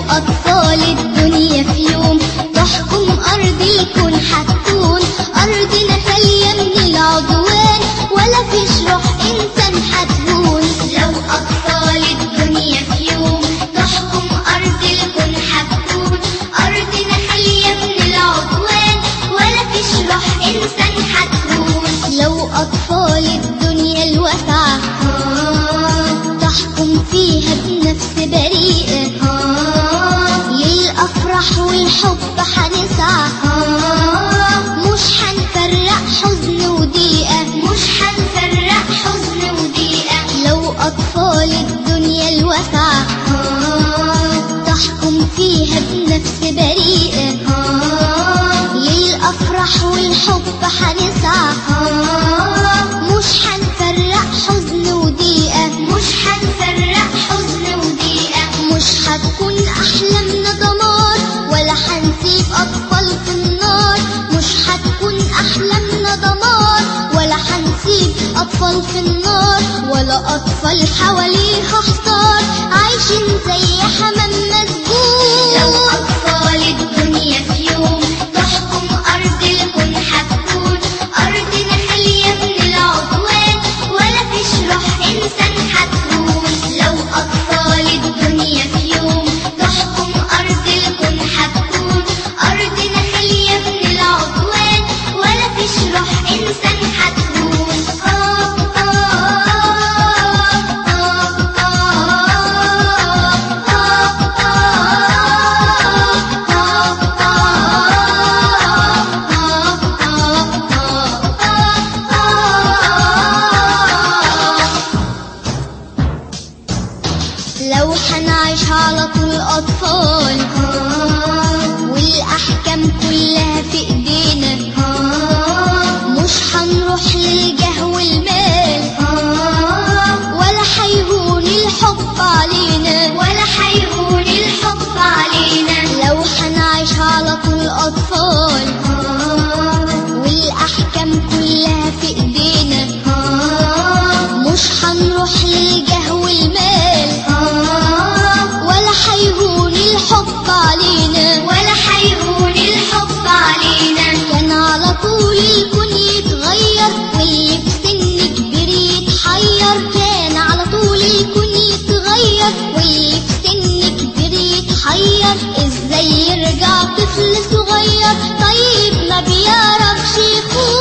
أطفال الدنيا في يوم تحكم أرض الكون حتكون أرضنا خالية من العدوان ولا فيش روح إنسان حتهون لو أطفال الدنيا في يوم تحكم أرض الكون حتكون أرضنا خالية من العدوان ولا فيش روح إنسان حتهون لو أطفال الدنيا الواسعة تحكم فيها بنفس بريئة للأفراح والحب حنسعى مش حنفرق حزن وضيقة مش حنفرق حزن وضيقة لو أطفال الدنيا الواسعة تحكم فيها بنفس بريئة للأفراح والحب حنسعى مش حنفرق حزن وضيقة مش حنفرق حزن وضيقة مش هتكون أحلامنا دمار ولا حنسيب أطفال في النار مش هتكون أحلامنا دمار ولا حنسيب أطفال في النار ولا أطفال حواليها حصار عايشين زي حمام مسجون لو أطفال الدنيا في يوم تحكم أرض الكون حتكون أرضنا خالية من العدوان ولا فيش روح إنسان حتهون لو أطفال الدنيا في يوم تحكم أرض الكون حتكون أرضنا خالية من العدوان ولا فيش روح إنسان حتهون لو حنعيش على طول أطفال والأحكام كلها في إيدينا مش هنروح للجه والمال ولا حيهون الحب علينا ولا حيهون الحب علينا لو حنعيش على طول أطفال والأحكام كلها في إيدينا مش هنروح للجه والمال ولا حيهون الحب علينا ولا حيهون الحب علينا كان على طول الكون يتغير واللي في سن كبير يتحير كان على طول الكون يتغير واللي في سن كبير يتحير ازاي يرجع طفل صغير طيب ما بيعرفش يخون